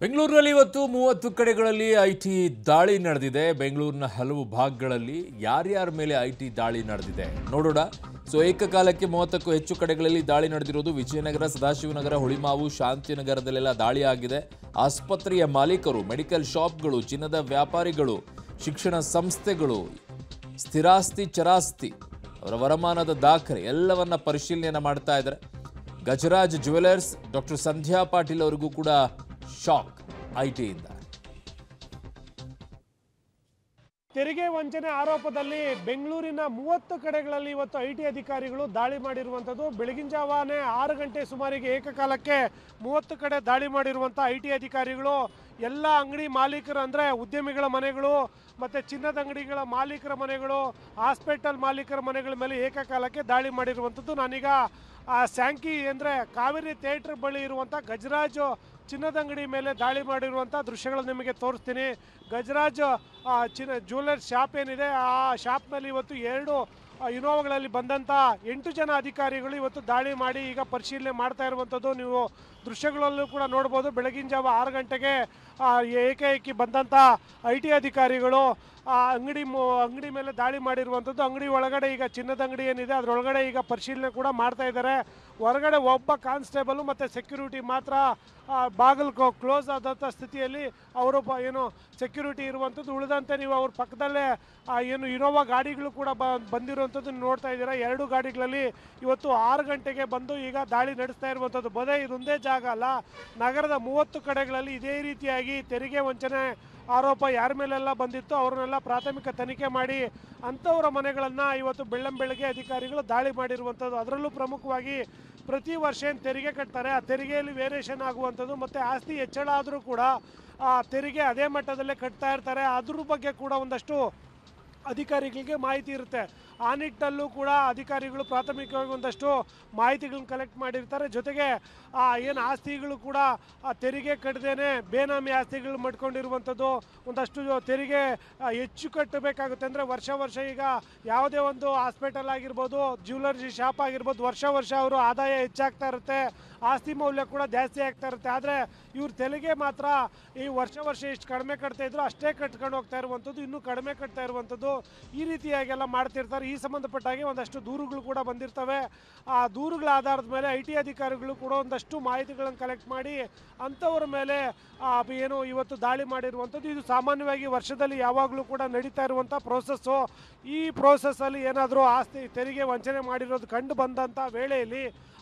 ಬೆಂಗಳೂರಿನಲ್ಲಿ ಇವತ್ತು ಮೂವತ್ತು ಕಡೆಗಳಲ್ಲಿ ಐ ಟಿ ದಾಳಿ ನಡೆದಿದೆ ಬೆಂಗಳೂರಿನ ಹಲವು ಭಾಗಗಳಲ್ಲಿ ಯಾರ್ಯಾರ ಮೇಲೆ ಐ ಟಿ ದಾಳಿ ನಡೆದಿದೆ ನೋಡೋಣ ಸೊ ಏಕಕಾಲಕ್ಕೆ ಮೂವತ್ತಕ್ಕೂ ಹೆಚ್ಚು ಕಡೆಗಳಲ್ಲಿ ದಾಳಿ ನಡೆದಿರೋದು ವಿಜಯನಗರ ಸದಾಶಿವನಗರ ಹುಳಿಮಾವು ಶಾಂತಿನಗರದಲ್ಲೆಲ್ಲ ದಾಳಿ ಆಗಿದೆ ಆಸ್ಪತ್ರೆಯ ಮಾಲೀಕರು ಮೆಡಿಕಲ್ ಶಾಪ್ಗಳು ಚಿನ್ನದ ವ್ಯಾಪಾರಿಗಳು ಶಿಕ್ಷಣ ಸಂಸ್ಥೆಗಳು ಸ್ಥಿರಾಸ್ತಿ ಚರಾಸ್ತಿ ಅವರ ವರಮಾನದ ದಾಖಲೆ ಎಲ್ಲವನ್ನ ಪರಿಶೀಲನೆಯನ್ನ ಮಾಡ್ತಾ ಇದ್ದಾರೆ ಗಜರಾಜ್ ಜ್ಯುವೆಲರ್ಸ್ ಡಾಕ್ಟರ್ ಸಂಧ್ಯಾ ಪಾಟೀಲ್ ಅವರಿಗೂ ಕೂಡ ಶಾಕ್ ಐಟಿಯಿಂದ ತೆರಿಗೆ ವಂಚನೆ ಆರೋಪದಲ್ಲಿ ಬೆಂಗಳೂರಿನ ಮೂವತ್ತು ಕಡೆಗಳಲ್ಲಿ ಇವತ್ತು ಐ ಟಿ ಅಧಿಕಾರಿಗಳು ದಾಳಿ ಮಾಡಿರುವಂಥದ್ದು ಬೆಳಗಿನ ಜಾವಾನೆ ಆರು ಗಂಟೆ ಸುಮಾರಿಗೆ ಏಕಕಾಲಕ್ಕೆ ಮೂವತ್ತು ಕಡೆ ದಾಳಿ ಮಾಡಿರುವಂಥ ಐ ಟಿ ಅಧಿಕಾರಿಗಳು ಎಲ್ಲ ಅಂಗಡಿ ಮಾಲೀಕರು ಅಂದರೆ ಉದ್ಯಮಿಗಳ ಮನೆಗಳು ಮತ್ತು ಚಿನ್ನದ ಅಂಗಡಿಗಳ ಮಾಲೀಕರ ಮನೆಗಳು ಹಾಸ್ಪಿಟಲ್ ಮಾಲೀಕರ ಮನೆಗಳ ಮೇಲೆ ಏಕಕಾಲಕ್ಕೆ ದಾಳಿ ಮಾಡಿರುವಂಥದ್ದು ನಾನೀಗ ಆ ಸ್ಯಾಂಕಿ ಅಂದರೆ ಕಾವೇರಿ ಥಿಯೇಟ್ರ್ ಬಳಿ ಇರುವಂಥ ಗಜರಾಜ್ ಚಿನ್ನದ ಅಂಗಡಿ ಮೇಲೆ ದಾಳಿ ಮಾಡಿರುವಂಥ ದೃಶ್ಯಗಳನ್ನು ನಿಮಗೆ ತೋರಿಸ್ತೀನಿ ಗಜರಾಜ್ ಆ, ಚಿನ್ನ ಜ್ಯುವೆಲರ್ಸ್ ಶಾಪ್ ಏನಿದೆ ಆ ಶಾಪ್ನಲ್ಲಿ ಇವತ್ತು ಎರಡು ಆ, ಇನೋವಾಗಳಲ್ಲಿ ಬಂದಂಥ ಎಂಟು ಜನ ಅಧಿಕಾರಿಗಳು ಇವತ್ತು ದಾಳಿ ಮಾಡಿ ಈಗ ಪರಿಶೀಲನೆ ಮಾಡ್ತಾ ಇರುವಂಥದ್ದು ನೀವು ದೃಶ್ಯಗಳಲ್ಲೂ ಕೂಡ ನೋಡ್ಬೋದು ಬೆಳಗಿನ ಜಾವ ಆರು ಗಂಟೆಗೆ ಆ, ಏಕಾಏಕಿ ಬಂದಂಥ ಐ ಟಿ ಅಧಿಕಾರಿಗಳು ಆ ಅಂಗಡಿ ಮು- ಅಂಗಡಿ ಮೇಲೆ ದಾಳಿ ಮಾಡಿರುವಂಥದ್ದು ಅಂಗಡಿ ಒಳಗಡೆ ಈಗ ಚಿನ್ನದ ಅಂಗಡಿ ಏನಿದೆ ಅದರೊಳಗಡೆ ಈಗ ಪರಿಶೀಲನೆ ಕೂಡ ಮಾಡ್ತಾ ಇದ್ದಾರೆ ಹೊರಗಡೆ ಒಬ್ಬ ಕಾನ್ಸ್ಟೇಬಲ್ ಮತ್ತು ಸೆಕ್ಯೂರಿಟಿ ಮಾತ್ರ ಆ, ಬಾಗಿಲು ಕ್ಲೋಸ್ ಆದಂಥ ಸ್ಥಿತಿಯಲ್ಲಿ ಅವರು ಪ ಏನು ಸೆಕ್ಯೂರಿಟಿ ಇರುವಂಥದ್ದು ಉಳಿದಂತೆ ನೀವು ಅವ್ರ ಪಕ್ಕದಲ್ಲೇ ಆ, ಏನು ಇನೋವಾ ಗಾಡಿಗಳು ಕೂಡ ಬ ಬಂದಿರುವಂಥದ್ದು ನೀವು ನೋಡ್ತಾ ಇದ್ದೀರಾ ಎರಡು ಗಾಡಿಗಳಲ್ಲಿ ಇವತ್ತು ಆರು ಗಂಟೆಗೆ ಬಂದು ಈಗ ದಾಳಿ ನಡೆಸ್ತಾ ಇರುವಂಥದ್ದು ಬದೇ ಇದೊಂದೇ ಜಾಗ ಅಲ್ಲ ನಗರದ ಮೂವತ್ತು ಕಡೆಗಳಲ್ಲಿ ಇದೇ ರೀತಿಯಾಗಿ ತೆರಿಗೆ ವಂಚನೆ ಆರೋಪ ಯಾರ ಮೇಲೆಲ್ಲ ಬಂದಿತ್ತು ಅವ್ರನ್ನೆಲ್ಲ ಪ್ರಾಥಮಿಕ ತನಿಖೆ ಮಾಡಿ ಅಂಥವರ ಮನೆಗಳನ್ನು ಇವತ್ತು ಬೆಳ್ಳಂ ಬೆಳಗ್ಗೆ ಅಧಿಕಾರಿಗಳು ದಾಳಿ ಮಾಡಿರುವಂಥದ್ದು ಅದರಲ್ಲೂ ಪ್ರಮುಖವಾಗಿ ಪ್ರತಿ ವರ್ಷ ಏನು ತೆರಿಗೆ ಕಟ್ತಾರೆ ಆ ತೆರಿಗೆಯಲ್ಲಿ ವೇರಿಯೇಷನ್ ಆಗುವಂಥದ್ದು ಮತ್ತು ಆಸ್ತಿ ಹೆಚ್ಚಳ ಆದರೂ ಕೂಡ ಆ ತೆರಿಗೆ ಅದೇ ಮಟ್ಟದಲ್ಲೇ ಕಟ್ತಾ ಇರ್ತಾರೆ ಅದ್ರ ಬಗ್ಗೆ ಕೂಡ ಒಂದಷ್ಟು ಅಧಿಕಾರಿಗಳಿಗೆ ಮಾಹಿತಿ ಇರುತ್ತೆ ಆ ನಿಟ್ಟಲ್ಲೂ ಕೂಡ ಅಧಿಕಾರಿಗಳು ಪ್ರಾಥಮಿಕವಾಗಿ ಒಂದಷ್ಟು ಮಾಹಿತಿಗಳನ್ನ ಕಲೆಕ್ಟ್ ಮಾಡಿರ್ತಾರೆ ಜೊತೆಗೆ ಆ ಏನು ಆಸ್ತಿಗಳು ಕೂಡ ಆ ತೆರಿಗೆ ಕಟ್ಟದೇನೆ ಬೇನಾಮಿ ಆಸ್ತಿಗಳು ಮಾಡ್ಕೊಂಡಿರುವಂಥದ್ದು ಒಂದಷ್ಟು ತೆರಿಗೆ ಆ, ಹೆಚ್ಚು ಕಟ್ಟಬೇಕಾಗುತ್ತೆ ಅಂದರೆ ವರ್ಷ ವರ್ಷ ಈಗ ಯಾವುದೇ ಒಂದು ಹಾಸ್ಪಿಟಲ್ ಆಗಿರ್ಬೋದು ಜ್ಯುವೆಲರಿ ಶಾಪ್ ಆಗಿರ್ಬೋದು ವರ್ಷ ವರ್ಷ ಅವರು ಆದಾಯ ಹೆಚ್ಚಾಗ್ತಾ ಇರುತ್ತೆ ಆಸ್ತಿ ಮೌಲ್ಯ ಕೂಡ ಜಾಸ್ತಿ ಆಗ್ತಾ ಇರುತ್ತೆ ಆದರೆ ಇವ್ರ ತೆರಿಗೆ ಮಾತ್ರ ಈ ವರ್ಷ ವರ್ಷ ಎಷ್ಟು ಕಡಿಮೆ ಕಟ್ತಾ ಇದ್ರು ಅಷ್ಟೇ ಕಟ್ಕೊಂಡು ಹೋಗ್ತಾ ಇರುವಂಥದ್ದು ಇನ್ನೂ ಕಡಿಮೆ ಕಟ್ತಾ ಇರುವಂಥದ್ದು ಈ ರೀತಿಯಾಗೆಲ್ಲ ಮಾಡ್ತಿರ್ತಾರೆ ಈ ಸಂಬಂಧಪಟ್ಟ ಹಾಗೆ ಒಂದಷ್ಟು ದೂರುಗಳು ಕೂಡ ಬಂದಿರ್ತವೆ ಆ ದೂರುಗಳ ಆಧಾರದ ಮೇಲೆ ಐ ಟಿ ಅಧಿಕಾರಿಗಳು ಕೂಡ ಒಂದಷ್ಟು ಮಾಹಿತಿಗಳನ್ನು ಕಲೆಕ್ಟ್ ಮಾಡಿ ಅಂಥವ್ರ ಮೇಲೆ ಆ, ಏನು ಇವತ್ತು ದಾಳಿ ಮಾಡಿರುವಂಥದ್ದು ಇದು ಸಾಮಾನ್ಯವಾಗಿ ವರ್ಷದಲ್ಲಿ ಯಾವಾಗಲೂ ಕೂಡ ನಡೀತಾ ಇರುವಂಥ ಪ್ರೋಸೆಸ್ಸು ಈ ಪ್ರೋಸೆಸ್ಸಲ್ಲಿ ಏನಾದರೂ ಆಸ್ತಿ ತೆರಿಗೆ ವಂಚನೆ ಮಾಡಿರೋದು ಕಂಡು ಬಂದಂಥ ವೇಳೆಯಲ್ಲಿ